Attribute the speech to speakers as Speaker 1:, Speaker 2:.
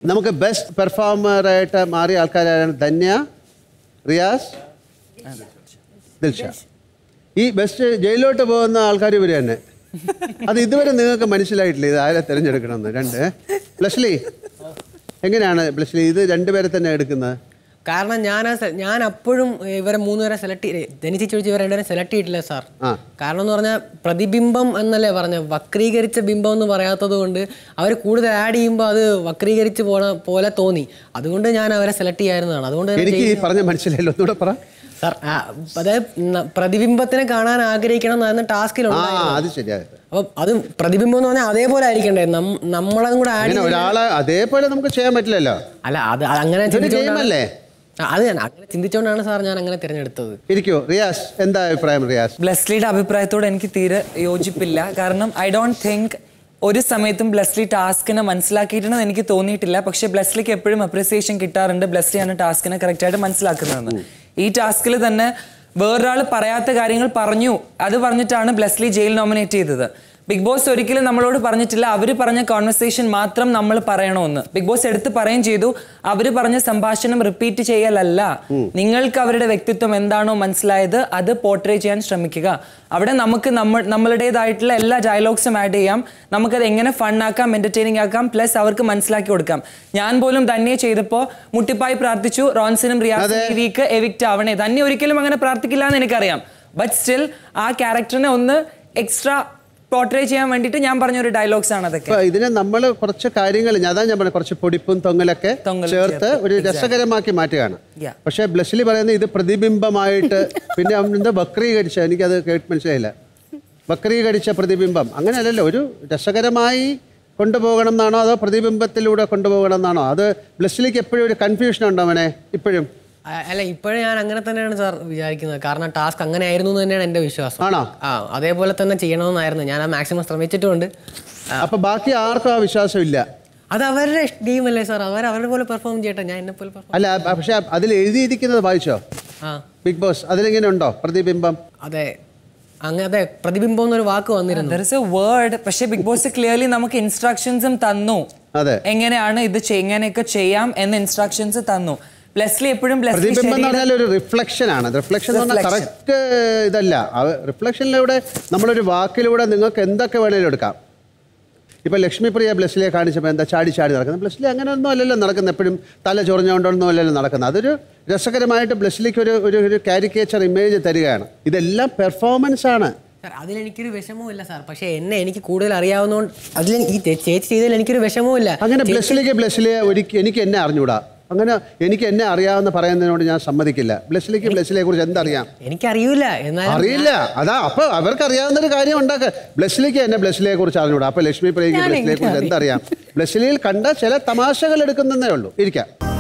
Speaker 1: നമുക്ക് ബെസ്റ്റ് പെർഫോമറായിട്ട് മാറിയ ആൾക്കാരാണ് ധന്യ റിയാസ് ദിൽഷ ഈ ബെസ്റ്റ് ജയിലിലോട്ട് പോകുന്ന ആൾക്കാർ ഇവർ തന്നെ അത് ഇതുവരെ നിങ്ങൾക്ക് മനസ്സിലായിട്ടില്ല ഇത് ആരെ തിരഞ്ഞെടുക്കണമെന്ന് രണ്ട് ബ്ലഷ്ലി എങ്ങനെയാണ് ബ്ലഷ്ലി ഇത് രണ്ടുപേരെ തന്നെ എടുക്കുന്നത്
Speaker 2: കാരണം ഞാൻ ആ സെ- ഞാൻ അപ്പോഴും ഇവരെ മൂന്നുപേരെ സെലക്ട് ജനിച്ചു ചോദിച്ചു ഇവരെ രണ്ടുപേരെ സെലക്ട് ചെയ്തിട്ടില്ല സാർ
Speaker 1: ആ.
Speaker 2: കാരണം എന്ന് പറഞ്ഞാൽ പ്രതിബിംബം എന്നല്ലേ പറഞ്ഞ വക്രീകരിച്ച ബിംബം എന്ന് പറയാത്തത് കൊണ്ട് അവർ കൂടുതൽ ആഡ് ചെയ്യുമ്പോൾ അത് വക്രീകരിച്ച് പോണ പോലെ തോന്നി അതുകൊണ്ട് ഞാൻ അവരെ സെലക്ട് ചെയ്യാവുന്നതാണ് അതുകൊണ്ട് തന്നെ
Speaker 1: എനിക്ക് ഈ പറഞ്ഞ മനസ്സിലായില്ല ഒന്നുകൂടെ പറ
Speaker 2: സാർ ആ, അതായത് ന- പ്രതിബിംബത്തിനെ കാണാൻ ആഗ്രഹിക്കണം എന്നായിരുന്നു
Speaker 1: ആ
Speaker 2: ടാസ്കിലുണ്ട്
Speaker 1: അത് ശരിയായത്
Speaker 2: അപ്പം അത് പ്രതിബിംബം എന്ന് പറഞ്ഞാൽ അതേപോലെ ആയിരിക്കണ്ടേ നം- നമ്മളതും കൂടെ ആഡ്
Speaker 1: അങ്ങനെ ഒരാളെ അതേപോലെ നമുക്ക് ചെയ്യാൻ പറ്റില്ലല്ലോ
Speaker 2: അല്ല അത് അത് അങ്ങനെ
Speaker 1: ഇതൊരു
Speaker 2: ചിന്തിച്ചുകൊണ്ടാണ്
Speaker 1: ഗെയിമല്ലേ
Speaker 2: ആ, അത് ഞാൻ അങ്ങനെ ചിന്തിച്ചുകൊണ്ടാണ് സാർ ഞാൻ അങ്ങനെ തിരഞ്ഞെടുത്തത്
Speaker 1: ഇരിക്കൂ റിയാസ് എന്താ അഭിപ്രായം റിയാസ്
Speaker 3: ബ്ലെസ്ലിയുടെ അഭിപ്രായത്തോട് എനിക്ക് തീരെ യോജിപ്പില്ല കാരണം ഐ ഡോണ്ട് തിങ്ക് ഒരു സമയത്തും ബ്ലെസ്ലി ടാസ്കിനെ മനസ്സിലാക്കിയിട്ടുണ്ടെന്ന് എനിക്ക് തോന്നിയിട്ടില്ല പക്ഷേ ബ്ലെസ്ലിക്ക് എപ്പോഴും അപ്രിസിയേഷൻ കിട്ടാറുണ്ട് ബ്ലെസ്ലിയാണ് ടാസ്കിനെ കറക്റ്റായിട്ട് മനസ്സിലാക്കുന്നതെന്ന് ഈ ടാസ്കിൽ തന്നെ വേറൊരാൾ പറയാത്ത കാര്യങ്ങൾ പറഞ്ഞു അത് പറഞ്ഞിട്ടാണ് ബ്ലെസ്ലി ജയിൽ നോമിനേറ്റ് ചെയ്തത് ബിഗ് ബോസ് ഒരിക്കലും നമ്മളോട് പറഞ്ഞിട്ടില്ല അവർ പറഞ്ഞ കോൺവെർസേഷൻ മാത്രം നമ്മൾ പറയണമെന്ന് ബിഗ് ബോസ് എടുത്ത് പറയുകയും ചെയ്തു അവർ പറഞ്ഞ സംഭാഷണം റിപ്പീറ്റ് ചെയ്യലല്ല നിങ്ങൾക്ക് അവരുടെ വ്യക്തിത്വം എന്താണോ മനസ്സിലായത് അത് പോർട്രേ ചെയ്യാൻ ശ്രമിക്കുക അവിടെ നമുക്ക് നമ്മൾ നമ്മളുടേതായിട്ടുള്ള എല്ലാ ഡയലോഗ്സും ആഡ് ചെയ്യാം നമുക്കത് എങ്ങനെ ഫൺ ആക്കാം എന്റർടൈനിങ് ആക്കാം പ്ലസ് അവർക്ക് മനസ്സിലാക്കി കൊടുക്കാം ഞാൻ പോലും തന്നെ ചെയ്തപ്പോൾ മുട്ടിപ്പായി പ്രാർത്ഥിച്ചു റോൺസിനും റിയാസും ഈ വീക്ക് എവിക്റ്റ് ആവണേ തന്നെ ഒരിക്കലും അങ്ങനെ പ്രാർത്ഥിക്കില്ല എന്ന് എനിക്കറിയാം ബട്ട് സ്റ്റിൽ ആ ക്യാരക്ടറിനെ ഒന്ന് എക്സ്ട്രാ പോർട്രേ ചെയ്യാൻ വേണ്ടിയിട്ട് ഞാൻ പറഞ്ഞ ഒരു ഡയലോഗ്സ് ആണ് അതൊക്കെ
Speaker 1: അപ്പൊ ഇതിനെ നമ്മൾ കുറച്ച് കാര്യങ്ങൾ ഞാൻ അതാ ഞാൻ പറഞ്ഞ കുറച്ച് പൊടിപ്പും തൊങ്ങലൊക്കെ
Speaker 3: തൊങ്ങലും
Speaker 1: ചേർത്ത് ഒരു രസകരമാക്കി മാറ്റുകയാണ്
Speaker 3: Yeah.
Speaker 1: പക്ഷെ ബ്ലസ്സിലി പറയുന്നത് ഇത് പ്രതിബിംബമായിട്ട് പിന്നെ എന്താ വക്രീകരിച്ച എനിക്കത് കേട്ട് മനസ്സിലായില്ല വക്രീകരിച്ച പ്രതിബിംബം അങ്ങനെയല്ലല്ലോ ഒരു രസകരമായി കൊണ്ടുപോകണം എന്നാണോ അതോ പ്രതിബിംബത്തിലൂടെ കൊണ്ടുപോകണം എന്നാണോ അത് ബ്ലസ്സിലിക്ക് എപ്പോഴും ഒരു കൺഫ്യൂഷൻ ഉണ്ടോ അവനെ ഇപ്പോഴും
Speaker 2: ആ, അല്ല ഇപ്പോഴും ഞാൻ അങ്ങനെ തന്നെയാണ് സാർ വിചാരിക്കുന്നത് കാരണം ടാസ്ക് അങ്ങനെ ആയിരുന്നു എന്ന് തന്നെയാണ് എൻ്റെ വിശ്വാസം
Speaker 1: ആണോ
Speaker 2: ആ അതേപോലെ തന്നെ ചെയ്യണമെന്നായിരുന്നു ഞാൻ ആ മാക്സിമം ശ്രമിച്ചിട്ടുമുണ്ട് ആ,
Speaker 1: അപ്പൊ ബാക്കി ആർക്കും ആ വിശ്വാസം ഇല്ല
Speaker 2: അത് അവരുടെ ഗെയിം അല്ലേ സാർ അവർ അവരുടെ പോലെ പെർഫോം ചെയ്യട്ടെ ഞാൻ എന്നെ പോലെ പെർഫോം
Speaker 1: അല്ല അ- പക്ഷെ അതിൽ എഴുതിയിരിക്കുന്നത് വായിച്ചോ
Speaker 2: ആ
Speaker 1: ബിഗ് ബോസ് അതിലിങ്ങനെ ഉണ്ടോ പ്രതിബിംബം
Speaker 2: അതെ അങ്ങനെ അതെ പ്രതിബിംബം എന്നൊരു വാക്ക് വന്നിരുന്നു
Speaker 3: ദർ ഇസ് എ വേർഡ് പക്ഷേ ബിഗ് ബോസ് ക്ലിയർലി നമുക്ക് ഇൻസ്ട്രക്ഷൻസും തന്നു
Speaker 1: അതെ
Speaker 3: എങ്ങനെയാണ് ഇത് ചെയ്- ഇങ്ങനെയൊക്കെ ചെയ്യാം എന്ന് ഇൻസ്ട്രക്ഷൻസ് തന്നു ബ്ലെസ്ലി എപ്പോഴും ബ്ലെസ്ലി
Speaker 1: പ്രതിബിംബം എന്ന് പറഞ്ഞാൽ ഒരു റിഫ്ലക്ഷൻ ആണ് റിഫ്ലക്ഷൻ എന്ന് പറഞ്ഞാൽ
Speaker 3: Reflection.
Speaker 1: കറക്റ്റ് ഇതല്ല റിഫ്ലക്ഷനിലൂടെ നമ്മളൊരു വാക്കിലൂടെ നിങ്ങൾക്ക് എന്തൊക്കെ വേണേലും എടുക്കാം ഇപ്പൊ ലക്ഷ്മിപ്രിയ ബ്ലസ്സിലെ കാണിച്ചപ്പോൾ എന്താ ചാടി ചാടി നടക്കുന്നത് ബ്ലസ്സിലെ അങ്ങനെ ഒന്നും അല്ലല്ലോ നടക്കുന്നത് എപ്പോഴും തല ചൊറിഞ്ഞുകൊണ്ടൊന്നും അല്ലല്ലോ നടക്കുന്നത് അതൊരു രസകരമായിട്ട് ബ്ലസ്സിലേക്ക് ഒരു ഒരു ഒരു കാരിക്കേച്ചർ ഇമേജ് തരികയാണ് ഇതെല്ലാം പെർഫോമൻസ് ആണ്
Speaker 2: സാർ അതിലെനിക്കൊരു വിഷമവും ഇല്ല സാർ പക്ഷേ എന്നെ എനിക്ക് കൂടുതൽ അറിയാവുന്നതുകൊണ്ട് അതിൽ ഈ ചേ- ചേച്ചി ചെയ്തതിൽ എനിക്കൊരു വിഷമവും ഇല്ല
Speaker 1: അങ്ങനെ ബ്ലസ്സിലേക്ക് ബ്ലസ്സിലെ ഒരിക്കൽ എനിക്ക് എന്നെ അറിഞ്ഞൂടാ അങ്ങനെ എനിക്ക് എന്നെ അറിയാവുന്ന പറയുന്നതിനോട് ഞാൻ സമ്മതിക്കില്ല ബ്ലസ്സിലേക്ക് ബ്ലസ്സിലെ കുറിച്ച് എന്തറിയാം
Speaker 2: എനിക്കറിയൂല എന്നാൽ
Speaker 1: അറിയില്ല അതാ അപ്പൊ അവർക്ക് അറിയാവുന്ന ഒരു കാര്യം ഉണ്ടാക്ക ബ്ലസ്സിലേക്ക് എന്നെ ബ്ലസ്സിലെ കുറിച്ച് അറിഞ്ഞൂടാ അപ്പൊ ലക്ഷ്മി പ്രിയക്ക് ബ്ലസ്സിലെ കുറിച്ച് എന്തറിയാം ബ്ലസ്സിലിയിൽ കണ്ട ചില തമാശകൾ എടുക്കുന്നതേ ഉള്ളൂ ഇരിക്കാം